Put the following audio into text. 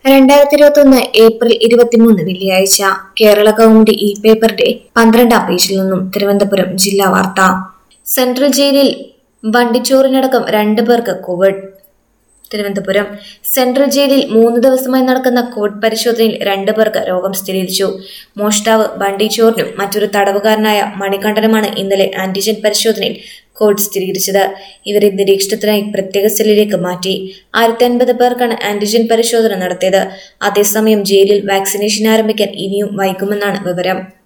രണ്ടായിരത്തി ഇരുപത്തി ഒന്ന് ഏപ്രിൽ ഇരുപത്തിമൂന്ന് വെള്ളിയാഴ്ച കേരള കൗമുദി ഇ പേപ്പറിന്റെ പന്ത്രണ്ടാം പേജിൽ നിന്നും തിരുവനന്തപുരം ജില്ലാ വാർത്ത സെൻട്രൽ ജയിലിൽ വണ്ടിച്ചോറിനടക്കം രണ്ടു പേർക്ക് കോവിഡ് തിരുവനന്തപുരം സെൻട്രൽ ജയിലിൽ മൂന്ന് ദിവസമായി നടക്കുന്ന കോവിഡ് പരിശോധനയിൽ രണ്ടു പേർക്ക് രോഗം സ്ഥിരീകരിച്ചു മോഷ്ടാവ് ബണ്ടിച്ചോറിനും മറ്റൊരു തടവുകാരനായ മണികണ്ഠനുമാണ് ഇന്നലെ ആന്റിജൻ പരിശോധനയിൽ കോവിഡ് സ്ഥിരീകരിച്ചത് ഇവരെ നിരീക്ഷണത്തിനായി പ്രത്യേക സെല്ലിലേക്ക് മാറ്റി ആയിരത്തി അൻപത് പേർക്കാണ് ആന്റിജൻ പരിശോധന നടത്തിയത് അതേസമയം ജയിലിൽ വാക്സിനേഷൻ ആരംഭിക്കാൻ ഇനിയും വൈകുമെന്നാണ് വിവരം